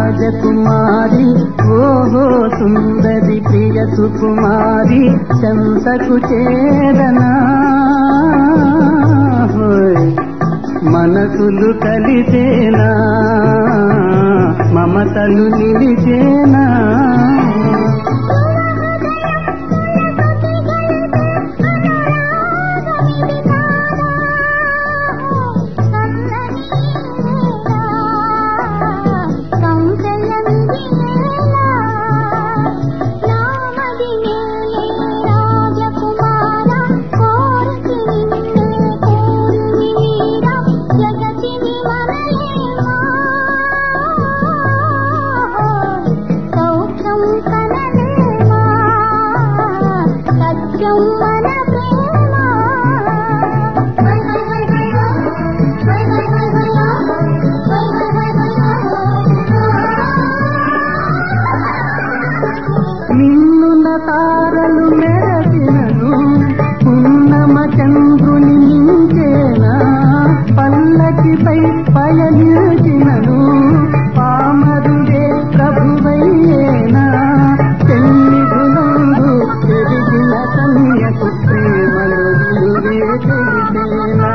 రాజకుమారి ఓహో సుందరి ప్రియ సుకుమారి చంసకు చేరనా హోయ్. మనసులు కలిసేనా మమతలు నిలిచేనా సత్యం మన నిన్నుల తారలు మెరసినను ఉన్నమ చంద్రుని మించేనా పల్లకిపై పయనించినను పామరుడే ప్రభువయ్యేనా చెల్లిగునందు పెరిగిన కన్యకు ప్రేమలు విలువే తెలిసేనా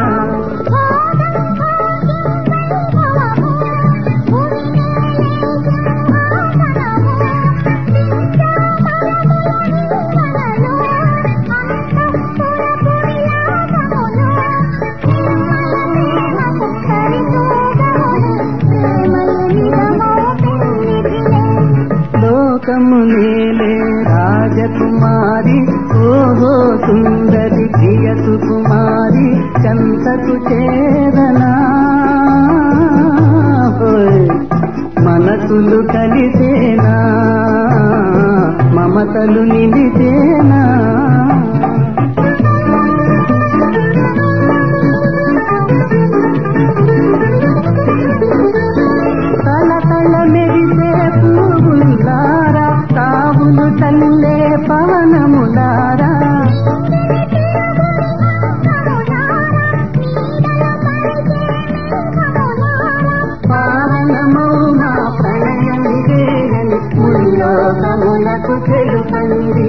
లోకము నేలే రాజకుమారి ఓహో సుందరి ప్రియ సుకుమారి చంతకు చేరనా హోయ్. మనసులు కలిసేనా మమతలు నిలిచేనా తల తల మెరిసే పువ్వులారా తావులు తల్లే పవనములారా పావనమౌ నా ప్రణయమిదేనని ముల్లోకములకు తెలుపండి